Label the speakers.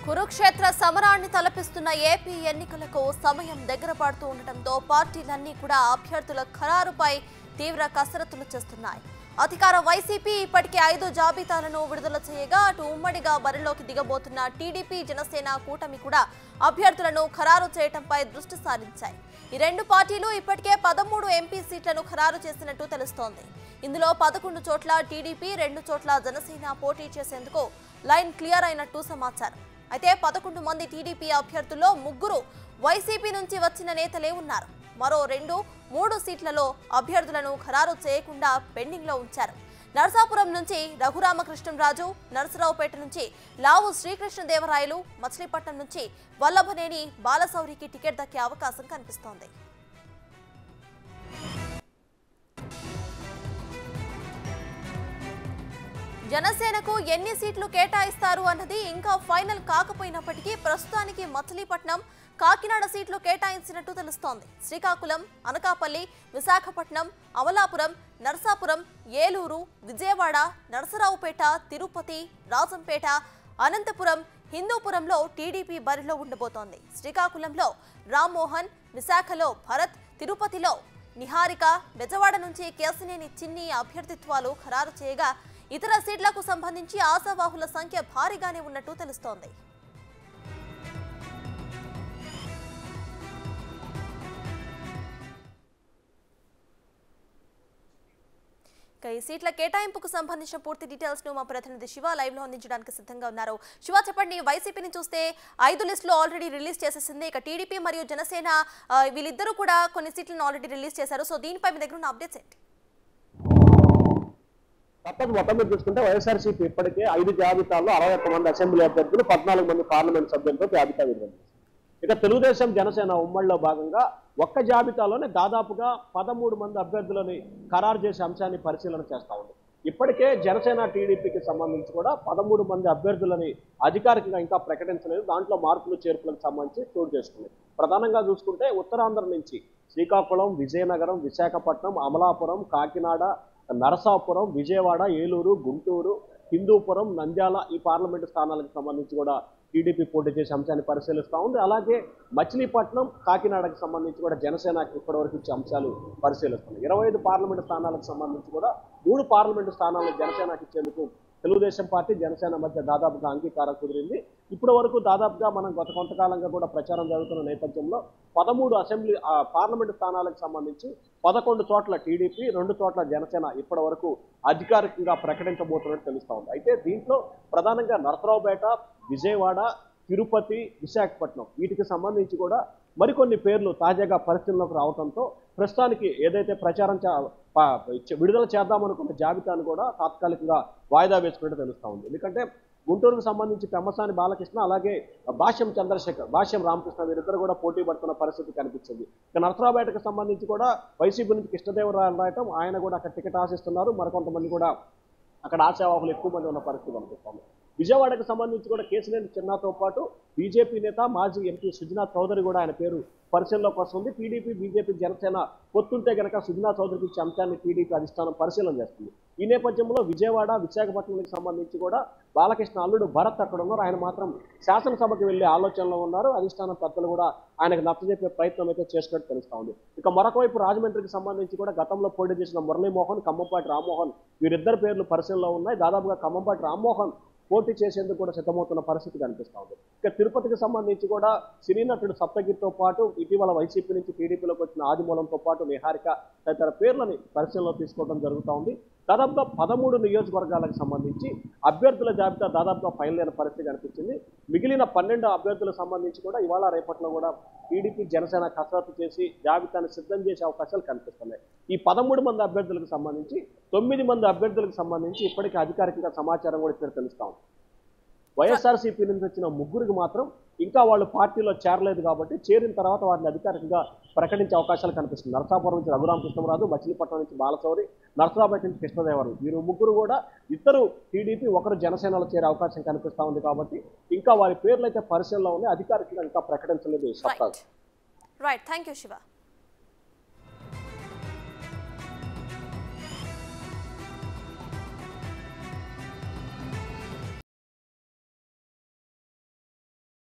Speaker 1: Kurukshetra సమరాన్ని తలపిస్తున్న AP ఎన్నికలకు సమయం దగ్గర పడుతూ ఉండటంతో పార్టీలన్నీ కూడా అభ్యర్థుల ఖరారుపై తీవ్ర కసరత్తులు చేస్తున్నాయి అధికార వైసీపీ ఇప్పటికే ఐదు జాబితాలను విడుదల చేయగా అటు ఉమ్మడిగా బరిలోకి దిగబోతున్న టీడీపీ జనసేన కూటమి కూడా అభ్యర్థులను ఖరారు చేయడంపై దృష్టి సారించాయి ఈ రెండు పార్టీలు ఇప్పటికే పదమూడు ఎంపీ సీట్లను ఖరారు చేసినట్టు తెలుస్తోంది ఇందులో పదకొండు చోట్ల టీడీపీ రెండు చోట్ల జనసేన పోటీ చేసేందుకు లైన్ క్లియర్ అయినట్టు సమాచారం అయితే పదకొండు మంది టీడీపీ అభ్యర్థుల్లో ముగ్గురు వైసీపీ నుంచి వచ్చిన నేతలే ఉన్నారు మరో రెండు మూడు సీట్లలో అభ్యర్థులను ఖరారు చేయకుండా పెండింగ్ లో ఉంచారు నరసాపురం నుంచి రఘురామకృష్ణంరాజు నరసరావుపేట నుంచి లావు శ్రీకృష్ణదేవరాయలు మచిలీపట్నం నుంచి వల్లభనేని బాలశౌరికి టికెట్ దక్కే అవకాశం కనిపిస్తోంది జనసేనకు ఎన్ని సీట్లు కేటాయిస్తారు అన్నది ఇంకా ఫైనల్ కాకపోయినప్పటికీ ప్రస్తుతానికి మచిలీపట్నం కాకినాడ సీట్లు కేటాయించినట్టు తెలుస్తోంది శ్రీకాకుళం అనకాపల్లి విశాఖపట్నం అమలాపురం నరసాపురం ఏలూరు విజయవాడ నరసరావుపేట తిరుపతి రాజంపేట అనంతపురం హిందూపురంలో టీడీపీ బరిలో ఉండబోతోంది శ్రీకాకుళంలో రామ్మోహన్ విశాఖలో భరత్ తిరుపతిలో నిహారిక బెజవాడ నుంచి కేసినేని చిన్ని అభ్యర్థిత్వాలు ఖరారు చేయగా ఇతర సీట్లకు సంబంధించి ఆశావాహుల సంఖ్య భారీగానే ఉన్నట్టు తెలుస్తోంది ఇక ఈ సీట్ల కేటాయింపుకు సంబంధించిన పూర్తి డీటెయిల్స్ ను మా ప్రతినిధి శివ లైవ్ లో అందించడానికి సిద్ధంగా ఉన్నారు శివ చెప్పండి వైసీపీని చూస్తే ఐదు లిస్టులు ఆల్రెడీ రిలీజ్ చేసేసింది ఇక టీడీపీ మరియు జనసేన ఆ, వీళ్ళిద్దరూ కూడా కొన్ని సీట్లను ఆల్రెడీ రిలీజ్ చేశారు సో దీనిపై మీ దగ్గర ఉన్న అప్డేట్స్ ఏంటి
Speaker 2: తప్పదు మొత్తం మీద చూసుకుంటే వైఎస్ఆర్సీపీ ఇప్పటికే ఐదు జాబితాల్లో అరవై ఒక్క మంది అసెంబ్లీ అభ్యర్థులు పద్నాలుగు మంది పార్లమెంట్ సభ్యులతో జాబితా విడుదల చేసింది. ఇక తెలుగుదేశం జనసేన ఉమ్మడిలో భాగంగా ఒక్క జాబితాలోనే దాదాపుగా పదమూడు మంది అభ్యర్థులని ఖరారు చేసే అంశాన్ని పరిశీలన చేస్తా ఉంది ఇప్పటికే జనసేన టీడీపీకి సంబంధించి కూడా పదమూడు మంది అభ్యర్థులని అధికారికంగా ఇంకా ప్రకటించలేదు దాంట్లో మార్పులు చేర్పులకు సంబంధించి చోటు చేసుకుంది ప్రధానంగా చూసుకుంటే ఉత్తరాంధ్ర నుంచి శ్రీకాకుళం విజయనగరం విశాఖపట్నం అమలాపురం కాకినాడ నరసాపురం విజయవాడ ఏలూరు గుంటూరు హిందూపురం నంద్యాల ఈ పార్లమెంటు స్థానాలకు సంబంధించి కూడా టీడీపీ పోటీ చేసే అంశాన్ని పరిశీలిస్తూ ఉంది అలాగే మచిలీపట్నం కాకినాడకు సంబంధించి కూడా జనసేనకి ఇప్పటివరకు ఇచ్చే అంశాలు పరిశీలిస్తుంది ఇరవై ఐదు పార్లమెంటు స్థానాలకు సంబంధించి కూడా మూడు పార్లమెంటు స్థానాలను జనసేనకి ఇచ్చేందుకు తెలుగుదేశం పార్టీ జనసేన మధ్య దాదాపుగా అంగీకారం కుదిరింది ఇప్పటి వరకు దాదాపుగా మనం గత కొంతకాలంగా కూడా ప్రచారం జరుగుతున్న నేపథ్యంలో పదమూడు అసెంబ్లీ ఆ, పార్లమెంటు స్థానాలకు సంబంధించి పదకొండు చోట్ల టీడీపీ రెండు చోట్ల జనసేన ఇప్పటి వరకు అధికారికంగా ప్రకటించబోతున్నట్టు తెలుస్తా ఉంది అయితే దీంట్లో ప్రధానంగా నరసరావుపేట విజయవాడ తిరుపతి విశాఖపట్నం వీటికి సంబంధించి కూడా మరికొన్ని పేర్లు తాజాగా పరిస్థితుల్లోకి రావడంతో ప్రస్తుతానికి ఏదైతే ప్రచారం చ- ప- చ- విడుదల చేద్దామనుకున్న జాబితాను కూడా తాత్కాలికంగా వాయిదా వేసుకున్నట్టు తెలుస్తా ఉంది ఎందుకంటే గుంటూరుకు సంబంధించి పెమ్మసాని బాలకృష్ణ అలాగే భాష్యం చంద్రశేఖర్ భాష్యం రామకృష్ణ వీరిద్దరు కూడా పోటీ పడుతున్న పరిస్థితి కనిపించింది ఇక నరసరావుపేటకు సంబంధించి కూడా వైసీపీ నుంచి కృష్ణదేవరాయలు రాయటం ఆయన కూడా అక్కడ టికెట్ ఆశిస్తున్నారు మరికొంతమంది కూడా అక్కడ ఆశావాహులు ఎక్కువ మంది ఉన్న పరిస్థితి కనిపిస్తుంది విజయవాడకు సంబంధించి కూడా కేసినేని చిన్నాతో పాటు బీజేపీ నేత మాజీ ఎంపీ సుజనా చౌదరి కూడా ఆయన పేరు పరిశీలనలోకి వస్తుంది టీడీపీ బీజేపీ జనసేన పొత్తుంటే గనక సుజనా చౌదరికి ఇచ్చే అంశాన్ని టీడీపీ అధిష్టానం పరిశీలన చేస్తుంది ఈ నేపథ్యంలో విజయవాడ విశాఖపట్నానికి సంబంధించి కూడా బాలకృష్ణ అల్లుడు భరత్ అక్కడ ఉన్నారు ఆయన మాత్రం శాసనసభకు వెళ్లే ఆలోచనలో ఉన్నారు అధిష్టానం పెద్దలు కూడా ఆయనకు నచ్చజెప్పే ప్రయత్నం అయితే చేసినట్టు తెలుస్తా ఉంది ఇక మరొక వైపు రాజమండ్రికి సంబంధించి కూడా గతంలో పోటీ చేసిన మురళీమోహన్ ఖమ్మంపాటి రామ్మోహన్ వీరిద్దరు పేర్లు పరిశీలనలో ఉన్నాయి దాదాపుగా ఖమ్మంపాటి రామ్మోహన్ పోటీ చేసేందుకు కూడా సిద్ధమవుతున్న పరిస్థితి కనిపిస్తా ఉంది ఇక తిరుపతికి సంబంధించి కూడా సినీ నటుడు సప్తగిరితో పాటు ఇటీవల వైసీపీ నుంచి టీడీపీలోకి వచ్చిన ఆదిమూలంతో పాటు నిహారిక తదితర పేర్లని పరిశీలనలో తీసుకోవడం జరుగుతూ ఉంది దాదాపుగా పదమూడు నియోజకవర్గాలకు సంబంధించి అభ్యర్థుల జాబితా దాదాపుగా ఫైనల్ అయిన పరిస్థితి కనిపించింది మిగిలిన పన్నెండు అభ్యర్థులకు సంబంధించి కూడా ఇవాళ రేపట్లో కూడా టీడీపీ జనసేన కసరత్తు చేసి జాబితాను సిద్ధం చేసే అవకాశాలు కనిపిస్తున్నాయి ఈ పదమూడు మంది అభ్యర్థులకు సంబంధించి తొమ్మిది మంది అభ్యర్థులకు సంబంధించి ఇప్పటికీ అధికారికంగా సమాచారం కూడా ఇక్కడ తెలుస్తా ఉంది వైఎస్ఆర్సీపీ నుంచి వచ్చిన ముగ్గురికి మాత్రం ఇంకా వాళ్ళు పార్టీలో చేరలేదు కాబట్టి చేరిన తర్వాత వారిని అధికారికంగా ప్రకటించే అవకాశాలు కనిపిస్తుంది నరసాపురం నుంచి రఘురామ కృష్ణరాజు మచిలీపట్నం నుంచి బాలశౌరి నరసరావుపేట నుంచి కృష్ణదేవరావు వీరు ముగ్గురు కూడా ఇద్దరు టీడీపీ ఒకరు జనసేనలో చేరే అవకాశం కనిపిస్తా ఉంది కాబట్టి ఇంకా వారి పేర్లు అయితే పరిశీలనలో ఉన్నాయి అధికారికంగా ఇంకా ప్రకటించలేదు ఈ సత్తా
Speaker 1: right right thank you Shiva